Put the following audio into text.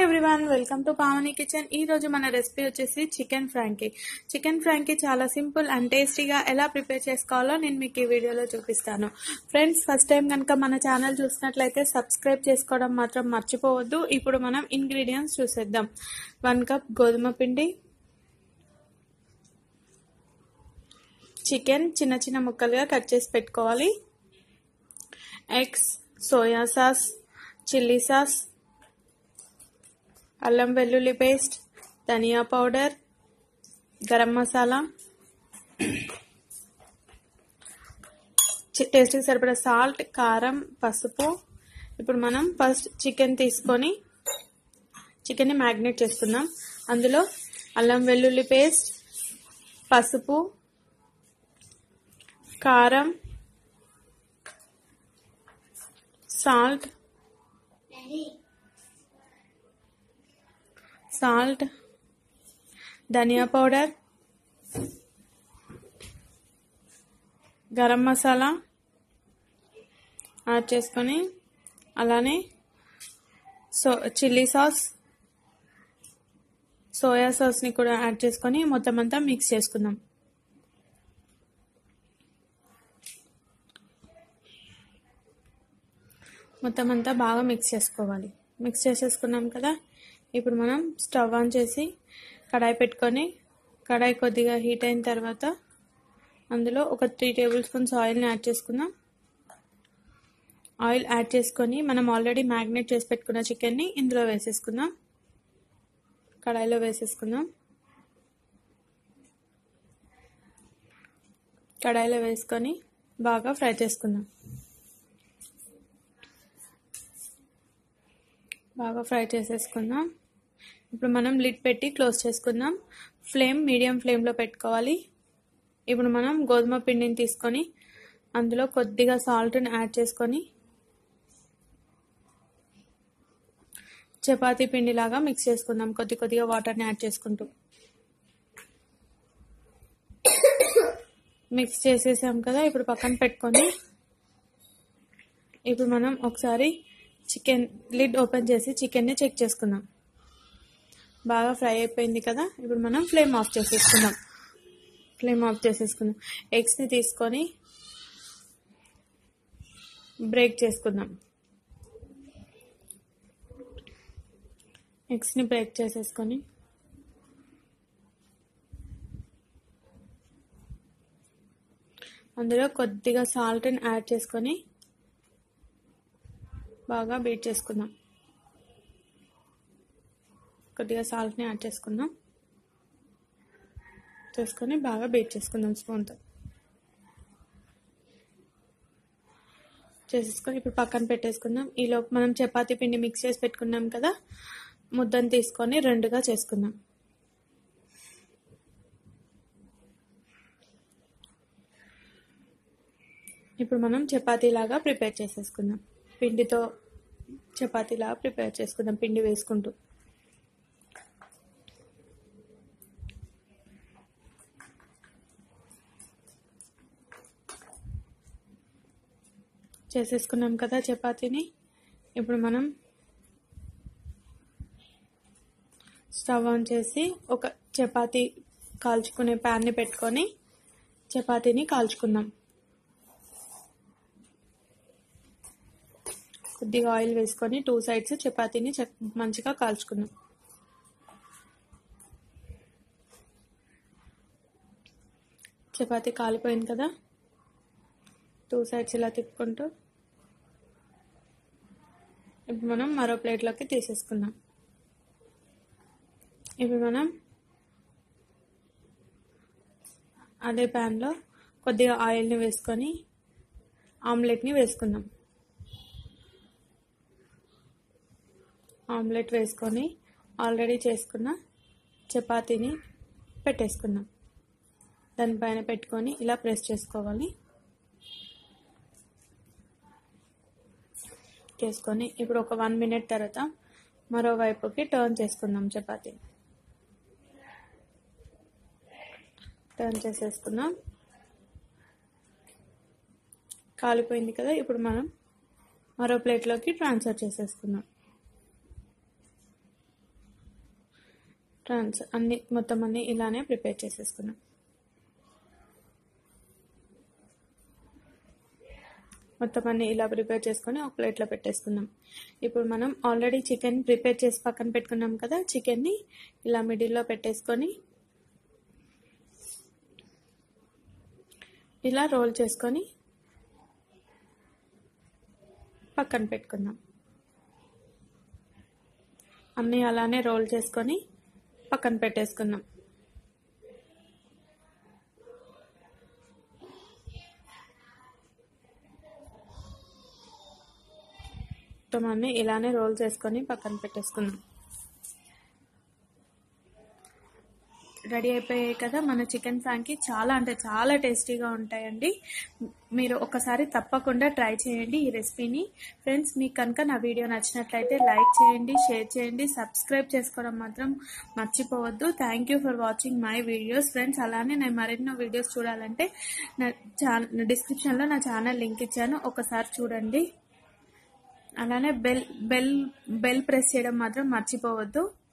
everyone welcome to Pavani kitchen ఈ రోజు మన రెసిపీ వచ్చేసి చికెన్ ఫ్రాంకీ చికెన్ ఫ్రాంకీ చాలా సింపుల్ అండ్ టేస్టీగా ఎలా ప్రిపేర్ చేసుకోవాలో నేను మీకు ఈ వీడియోలో చూపిస్తాను ఫ్రెండ్స్ ఫస్ట్ టైం కనుక మన ఛానల్ చూసినట్లయితే సబ్స్క్రైబ్ చేసుకోవడం మాత్రం మర్చిపోవద్దు ఇప్పుడు మనం ఇంగ్రీడియంట్స్ చూసేద్దాం వన్ కప్ గోధుమ పిండి చికెన్ చిన్న చిన్న ముక్కలుగా కట్ చేసి పెట్టుకోవాలి eggs soya sauce chilli sauce అల్లం వెల్లుల్లి పేస్ట్ ధనియా పౌడర్ గరం మసాలా టేస్ట్కి సరిపడా సాల్ట్ కారం పసుపు ఇప్పుడు మనం ఫస్ట్ చికెన్ తీసుకొని చికెన్ని మ్యాగ్నేట్ చేసుకుందాం అందులో అల్లం వెల్లుల్లి పేస్ట్ పసుపు కారం సాల్ట్ సాల్ట్ ధనియా పౌడర్ గరం మసాలా యాడ్ చేసుకొని అలానే సో చిల్లీ సాస్ సోయా సాస్ని కూడా యాడ్ చేసుకొని మొత్తం అంతా మిక్స్ చేసుకుందాం మొత్తం అంతా బాగా మిక్స్ చేసుకోవాలి మిక్స్ చేసేసుకున్నాం కదా ఇప్పుడు మనం స్టవ్ ఆన్ చేసి కడాయి పెట్టుకొని కడాయి కొద్దిగా హీట్ అయిన తర్వాత అందులో ఒక త్రీ టేబుల్ స్పూన్స్ ఆయిల్ని యాడ్ చేసుకుందాం ఆయిల్ యాడ్ చేసుకొని మనం ఆల్రెడీ మ్యాగ్నేట్ చేసి పెట్టుకున్న చికెన్ని ఇందులో వేసేసుకుందాం కడాయిలో వేసేసుకుందాం కడాయిలో వేసుకొని బాగా ఫ్రై చేసుకుందాం బాగా ఫ్రై చేసేసుకుందాం ఇప్పుడు మనం లిడ్ పెట్టి క్లోజ్ చేసుకుందాం ఫ్లేమ్ మీడియం ఫ్లేమ్లో పెట్టుకోవాలి ఇప్పుడు మనం గోధుమ పిండిని తీసుకొని అందులో కొద్దిగా సాల్ట్ని యాడ్ చేసుకొని చపాతీ పిండిలాగా మిక్స్ చేసుకుందాం కొద్ది కొద్దిగా వాటర్ని యాడ్ చేసుకుంటూ మిక్స్ చేసేసాం కదా ఇప్పుడు పక్కన పెట్టుకొని ఇప్పుడు మనం ఒకసారి చికెన్ లిడ్ ఓపెన్ చేసి చికెన్ని చెక్ చేసుకుందాం బాగా ఫ్రై అయిపోయింది కదా ఇప్పుడు మనం ఫ్లేమ్ ఆఫ్ చేసేసుకుందాం ఫ్లేమ్ ఆఫ్ చేసేసుకుందాం ఎగ్స్ని తీసుకొని బ్రేక్ చేసుకుందాం ఎగ్స్ని బ్రేక్ చేసేసుకొని అందులో కొద్దిగా సాల్ట్ని యాడ్ చేసుకొని బాగా బీట్ చేసుకుందాం కొద్దిగా సాల్ట్ని యాడ్ చేసుకుందాం చేసుకొని బాగా బీట్ చేసుకుందాం స్పూన్తో చేసేసుకొని ఇప్పుడు పక్కన పెట్టేసుకుందాం ఈలోపు మనం చపాతీ పిండి మిక్స్ చేసి పెట్టుకున్నాం కదా ముద్దను తీసుకొని రెండుగా చేసుకుందాం ఇప్పుడు మనం చపాతీలాగా ప్రిపేర్ చేసేసుకుందాం పిండితో చపాతీలాగా ప్రిపేర్ చేసుకుందాం పిండి వేసుకుంటూ చేసేసుకున్నాం కదా చపాతీని ఇప్పుడు మనం స్టవ్ ఆన్ చేసి ఒక చపాతీ కాల్చుకునే ప్యాన్ని పెట్టుకొని చపాతీని కాల్చుకుందాం కొద్దిగా ఆయిల్ వేసుకొని టూ సైడ్స్ చపాతీని మంచిగా కాల్చుకుందాం చపాతీ కాలిపోయింది కదా టూ సైడ్స్ ఇలా తిప్పుకుంటూ ఇప్పుడు మనం మరో ప్లేట్లోకి తీసేసుకుందాం ఇప్పుడు మనం అదే ప్యాన్లో కొద్దిగా ఆయిల్ని వేసుకొని ఆమ్లెట్ని వేసుకుందాం ఆమ్లెట్ వేసుకొని ఆల్రెడీ చేసుకున్న చపాతీని పెట్టేసుకుందాం దానిపైన పెట్టుకొని ఇలా ప్రెస్ చేసుకోవాలి చేసుకొని ఇప్పుడు ఒక వన్ మినిట్ తర్వాత మరోవైపుకి టర్న్ చేసుకుందాం చపాతీ టర్న్ చేసేసుకుందాం కాలిపోయింది కదా ఇప్పుడు మనం మరో ప్లేట్లోకి ట్రాన్స్ఫర్ చేసేసుకుందాం ట్రాన్స్ అన్ని మొత్తం అన్ని ఇలానే ప్రిపేర్ చేసేసుకున్నాం మొత్తం అన్ని ఇలా ప్రిపేర్ చేసుకొని ఒక ప్లేట్లో పెట్టేసుకుందాం ఇప్పుడు మనం ఆల్రెడీ చికెన్ ప్రిపేర్ చేసి పక్కన పెట్టుకున్నాం కదా చికెన్ని ఇలా మిడిల్లో పెట్టేసుకొని ఇలా రోల్ చేసుకొని పక్కన పెట్టుకుందాం అన్నీ అలానే రోల్ చేసుకొని పక్కన పెట్టేసుకుందాం మొత్తం అన్నీ ఇలానే రోల్ చేసుకొని పక్కన పెట్టేసుకుందాం రెడీ అయిపోయాయి కదా మన చికెన్ ఫ్రాంకి చాలా అంటే చాలా టేస్టీగా ఉంటాయండి మీరు ఒకసారి తప్పకుండా ట్రై చేయండి ఈ రెసిపీని ఫ్రెండ్స్ మీకు కనుక నా వీడియో నచ్చినట్లయితే లైక్ చేయండి షేర్ చేయండి సబ్స్క్రైబ్ చేసుకోవడం మాత్రం మర్చిపోవద్దు thank you for watching my videos friends అలానే నేను మరెన్నో వీడియోస్ చూడాలంటే నా ఛానల్ డిస్క్రిప్షన్లో నా ఛానల్ లింక్ ఇచ్చాను ఒకసారి చూడండి అలానే బెల్ బెల్ బెల్ ప్రెస్ చేయడం మాత్రం మర్చిపోవద్దు